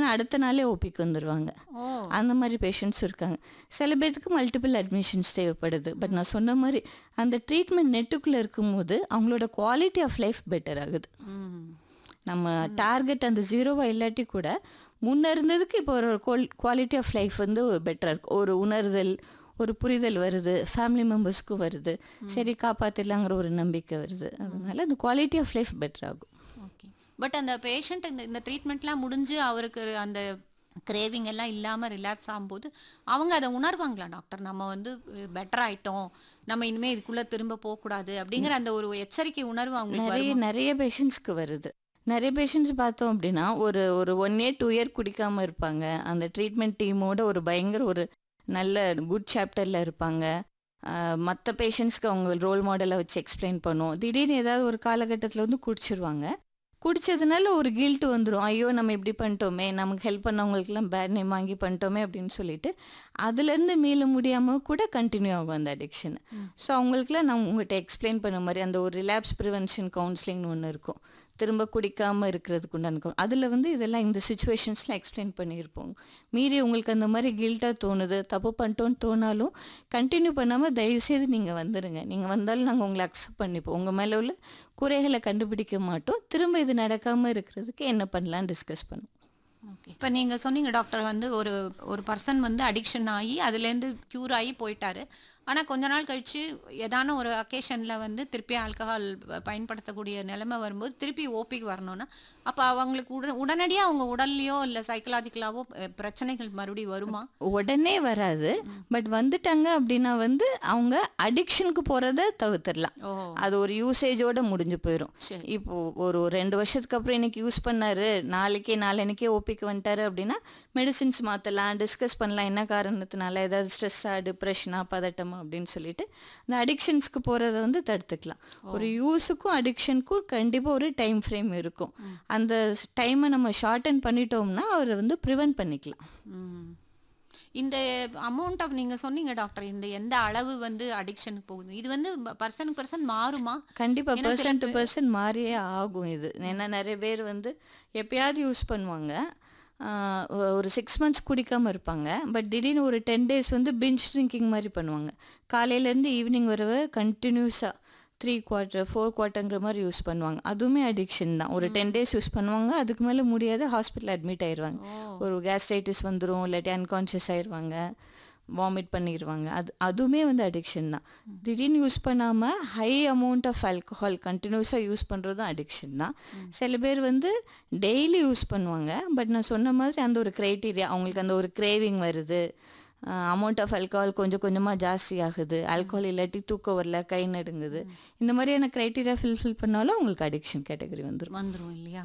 அடுத்த நாளே ஓபிக்கு வந்துருவாங்க ஓ அந்த மாதிரி பேஷண்ட்ஸ் இருக்காங்க சில பேர்த்துக்கு மல்டிபிள் அட்மிஷன்ஸ் தேவைப்படுது பட் நான் சொன்ன மாதிரி அந்த ட்ரீட்மெண்ட் நெட்டுக்குள்ளே இருக்கும்போது அவங்களோட குவாலிட்டி ஆஃப் லைஃப் பெட்டர் ஆகுது ம் நம்ம டார்கெட் அந்த ஜீரோவா இல்லாட்டி கூட முன்ன இருந்ததுக்கு இப்போ ஒரு குவாலிட்டி ஆஃப் லைஃப் வந்து பெட்டராக இருக்கு ஒரு உணர்தல் ஒரு புரிதல் வருது ஃபேமிலி மெம்பர்ஸ்க்கும் வருது சரி காப்பாற்றிடலாங்கிற ஒரு நம்பிக்கை வருது அதனால அந்த குவாலிட்டி ஆஃப் லைஃப் பெட்டர் ஆகும் ஓகே பட் அந்த பேஷண்ட் இந்த இந்த ட்ரீட்மெண்ட்லாம் முடிஞ்சு அவருக்கு அந்த கிரேவிங் எல்லாம் இல்லாமல் ரிலாக்ஸ் ஆகும்போது அவங்க அதை உணர்வாங்களா டாக்டர் நம்ம வந்து பெட்டர் ஆயிட்டோம் நம்ம இனிமே இதுக்குள்ள திரும்ப போகக்கூடாது அப்படிங்கிற அந்த ஒரு எச்சரிக்கை உணர்வு அவங்களுக்கு நிறைய வருமா? நிறைய பேஷண்ட்ஸ்க்கு வருது நிறைய பேஷண்ட்ஸ் பார்த்தோம் அப்படின்னா ஒரு ஒரு ஒன் இயர் டூ இயர் குடிக்காம இருப்பாங்க அந்த ட்ரீட்மெண்ட் டீமோட ஒரு பயங்கர ஒரு நல்ல குட் சாப்டரில் இருப்பாங்க மற்ற பேஷண்ட்ஸ்க்கு அவங்க ரோல் மாடலை வச்சு எக்ஸ்பிளைன் பண்ணுவோம் திடீர்னு ஏதாவது ஒரு காலகட்டத்தில் வந்து குடிச்சிருவாங்க குடிச்சதுனால ஒரு கில்ட் வந்துடும் ஐயோ நம்ம இப்படி பண்ணிட்டோமே நமக்கு ஹெல்ப் பண்ணவங்களுக்குலாம் பேட் நேம் வாங்கி பண்ணிட்டோமே அப்படின்னு சொல்லிட்டு அதுலேருந்து மீள முடியாமல் கூட கண்டினியூ ஆகும் அந்த அடிக்ஷன் ஸோ அவங்களுக்குலாம் நான் உங்கள்கிட்ட எக்ஸ்பிளைன் பண்ண மாதிரி அந்த ஒரு ரிலாப்ஸ் ப்ரிவென்ஷன் கவுன்சிலிங்னு ஒன்று இருக்கும் திரும்ப குடிக்காமல் இருக்கிறதுக்கு உண்டான அதில் வந்து இதெல்லாம் இந்த சுச்சுவேஷன்ஸ்லாம் எக்ஸ்பிளைன் பண்ணியிருப்போம் மீறி உங்களுக்கு அந்த மாதிரி கில்ட்டாக தோணுது தப்பு பண்ணிட்டோன்னு தோணாலும் கண்டினியூ பண்ணாமல் தயவுசெய்து நீங்கள் வந்துடுங்க நீங்கள் வந்தாலும் நாங்கள் உங்களை அக்செப்ட் பண்ணிப்போம் உங்கள் மேலே உள்ள குறைகளை கண்டுபிடிக்க மாட்டோம் திரும்ப இது நடக்காமல் இருக்கிறதுக்கு என்ன பண்ணலாம்னு டிஸ்கஸ் பண்ணுவோம் ஓகே இப்போ நீங்கள் சொன்னீங்க டாக்டர் வந்து ஒரு ஒரு பர்சன் வந்து அடிக்ஷன் ஆகி அதுலேருந்து க்யூர் ஆகி போயிட்டாரு ஆனால் கொஞ்ச நாள் கழிச்சு ஏதான ஒரு அக்கேஷனில் வந்து திருப்பி ஆல்கஹால் பயன்படுத்தக்கூடிய நிலைமை வரும்போது திருப்பி ஓபிக்கு வரணும்னா அப்போ அவங்களுக்கு உட உடனடியாக அவங்க உடல்லையோ இல்லை சைக்கலாஜிக்கலாவோ பிரச்சனைகள் மறுபடியும் வருமா உடனே வராது பட் வந்துட்டாங்க அப்படின்னா வந்து அவங்க அடிக்ஷனுக்கு போகிறத தவிர்த்துடலாம் ஓ அது ஒரு யூசேஜோட முடிஞ்சு போயிடும் சரி இப்போ ஒரு ரெண்டு வருஷத்துக்கு அப்புறம் இன்னைக்கு யூஸ் பண்ணாரு நாளைக்கே நாளைக்கே ஓபிக்கு வந்துட்டாரு அப்படின்னா மெடிசின்ஸ் மாற்றலாம் டிஸ்கஸ் பண்ணலாம் என்ன காரணத்தினால ஏதாவது ஸ்ட்ரெஸ்ஸா டிப்ரெஷனா பதட்டமா அப்படின்னு சொல்லிட்டு இந்த அடிக்ஷன்ஸ்க்கு போகிறத வந்து தடுத்துக்கலாம் ஒரு யூஸுக்கும் அடிக்ஷனுக்கும் கண்டிப்பாக ஒரு டைம் ஃப்ரேம் இருக்கும் அந்த டைமை நம்ம ஷார்டன் பண்ணிட்டோம்னா அவரை வந்து ப்ரிவென்ட் பண்ணிக்கலாம் ம். இந்த அமௌண்ட் ஆஃப் நீங்க சொன்னீங்க டாக்டர் இந்த எந்த அளவு வந்து அடிக்ஷனுக்கு போகுது இது வந்து பர்சனுக்கு பர்சன் மாறுமா கண்டிப்பா ஏன்னா சில பர்சன் டு பர்சன் மாறியே ஆகும் இது ஏன்னா நிறைய பேர் வந்து எப்பயாவது யூஸ் பண்ணுவாங்க ஆஹ் ஒ- ஒரு சிக்ஸ் மந்த்ஸ் குடிக்காம இருப்பாங்க பட் திடீர்னு ஒரு டென் டேஸ் வந்து பிஞ்ச் ட்ரிங்கிங் மாதிரி பண்ணுவாங்க காலையிலேருந்து ஈவினிங் வரவே கண்டினியூஸாக த்ரீ குவார்ட்டர் ஃபோர் குவார்ட்டருங்கிற மாதிரி யூஸ் பண்ணுவாங்க அதுவுமே அடிக்ஷன் தான் ஒரு டென் டேஸ் யூஸ் பண்ணுவாங்க அதுக்கு மேலே முடியாது ஹாஸ்பிட்டல் அட்மிட் ஆயிடுவாங்க ஒரு கேஸ்ட்ரைட்டிஸ் வந்துடும் இல்லாட்டி அன்கான்ஷியஸ் ஆயிடுவாங்க வாமிட் பண்ணிடுவாங்க அது அதுவுமே வந்து அடிக்ஷன் தான் திடீர்னு யூஸ் பண்ணாமல் ஹை அமௌண்ட் ஆஃப் ஆல்கஹால் கண்டினியூஸாக யூஸ் பண்ணுறதும் அடிக்ஷன் தான் சில பேர் வந்து டெய்லி யூஸ் பண்ணுவாங்க பட் நான் சொன்ன மாதிரி அந்த ஒரு க்ரைட்டீரியா அவங்களுக்கு அந்த ஒரு கிரேவிங் வருது அமௌண்ட் ஆஃப் ஆல்கஹால் கொஞ்சம் கொஞ்சமாக ஜாஸ்தி ஆகுது ஆல்கஹால் இல்லாட்டி தூக்கம் வரல கை நடுங்குது இந்த மாதிரியான க்ரைட்டீரியா ஃபில்ஃபில் பண்ணாலும் அவங்களுக்கு அடிக்ஷன் கேட்டகரி வந்துடும் வந்துரும் இல்லையா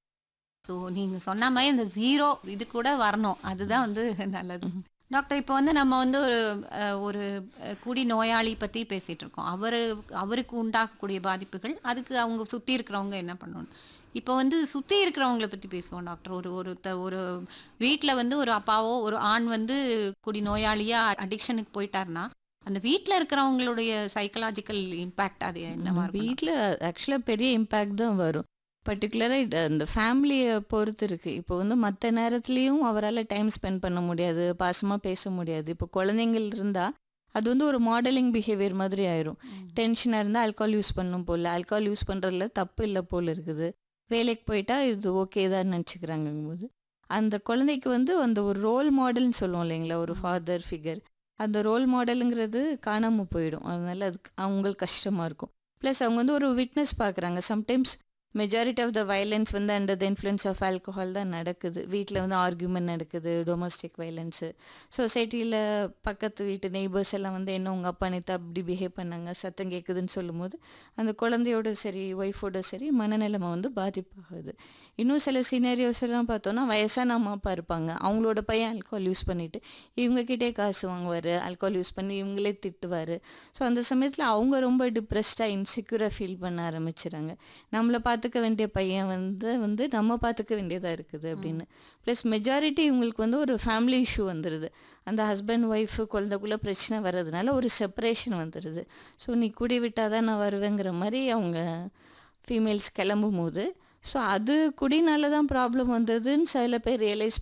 ஸோ நீங்க சொன்ன மாதிரி இந்த ஜீரோ இது கூட வரணும் அதுதான் வந்து நல்லது டாக்டர் இப்போ வந்து நம்ம வந்து ஒரு அஹ், ஒரு அஹ், குடி நோயாளி பற்றி பேசிட்டு இருக்கோம் அவரு அவருக்கு உண்டாகக்கூடிய பாதிப்புகள் அதுக்கு அவங்க சுற்றி இருக்கிறவங்க என்ன பண்ணணும் இப்போ வந்து சுற்றி இருக்கிறவங்கள பற்றி பேசுவோம் டாக்டர் ஒரு ஒரு த- ஒரு வீட்டில் வந்து ஒரு அப்பாவோ ஒரு ஆண் வந்து குடி நோயாளியாக அடிக்ஷனுக்கு போயிட்டாருன்னா அந்த வீட்டில் இருக்கிறவங்களுடைய சைக்கலாஜிக்கல் இம்பேக்ட் அது என்னவா இருக்கும் வீட்டில் ஆக்சுவலாக பெரிய இம்பேக்ட் தான் வரும் பர்டிகுலராக அந்த ஃபேமிலியை பொறுத்து இருக்குது இப்போ வந்து மற்ற நேரத்துலேயும் அவரால் டைம் ஸ்பெண்ட் பண்ண முடியாது பாசமாக பேச முடியாது இப்போ குழந்தைங்கள் இருந்தால் அது வந்து ஒரு மாடலிங் பிஹேவியர் மாதிரி ஆயிரும் டென்ஷனாக இருந்தால் ஆல்கஹால் யூஸ் பண்ணும் போல் ஆல்கஹால் யூஸ் பண்ணுறதுல தப்பு இல்லை போல் இருக்குது வேலைக்கு போயிட்டா இது ஓகே தான் நினச்சிக்கிறாங்க போது அந்த குழந்தைக்கு வந்து அந்த ஒரு ரோல் மாடல்னு சொல்லுவோம் இல்லைங்களா ஒரு ஃபாதர் ஃபிகர் அந்த ரோல் மாடலுங்கிறது காணாமல் போயிடும் அதனால அதுக்கு அவங்களுக்கு கஷ்டமாக இருக்கும் ப்ளஸ் அவங்க வந்து ஒரு விட்னஸ் பார்க்குறாங்க sometimes majority of the violence வந்து under the influence of alcohol தான் நடக்குது வீட்டில் வந்து ஆர்கியூமெண்ட் நடக்குது டொமஸ்டிக் வயலன்ஸு சொசைட்டியில் பக்கத்து வீட்டு நெய்பர்ஸ் எல்லாம் வந்து என்ன உங்கள் அப்பா நேற்று அப்படி பிஹேவ் பண்ணாங்க சத்தம் கேட்குதுன்னு சொல்லும்போது அந்த குழந்தையோட சரி ஒய்ஃபோட சரி மனநிலைமை வந்து பாதிப்பாகுது இன்னும் சில சீனரியோஸ் எல்லாம் பார்த்தோன்னா வயசான அம்மா அப்பா இருப்பாங்க அவங்களோட பையன் ஆல்கஹால் யூஸ் பண்ணிட்டு இவங்ககிட்டே காசு வாங்குவார் ஆல்கஹால் யூஸ் பண்ணி இவங்களே திட்டுவார் ஸோ அந்த சமயத்தில் அவங்க ரொம்ப டிப்ரெஸ்டாக இன்செக்யூராக ஃபீல் பண்ண ஆரம்பிச்சிடுறாங்க நம்மளை பார்த்துக்க வேண்டிய பையன் வந்து வந்து நம்ம பார்த்துக்க வேண்டியதாக இருக்குது அப்படின்னு ப்ளஸ் மெஜாரிட்டி இவங்களுக்கு வந்து ஒரு ஃபேமிலி இஷ்யூ வந்துடுது அந்த ஹஸ்பண்ட் ஒய்ஃபு குழந்தைக்குள்ளே பிரச்சனை வர்றதுனால ஒரு செப்பரேஷன் வந்துடுது ஸோ நீ குடி விட்டால் தான் நான் வருவேங்கிற மாதிரி அவங்க ஃபீமேல்ஸ் கிளம்பும் போது ஸோ அது குடினால தான் ப்ராப்ளம் வந்ததுன்னு சில பேர் ரியலைஸ்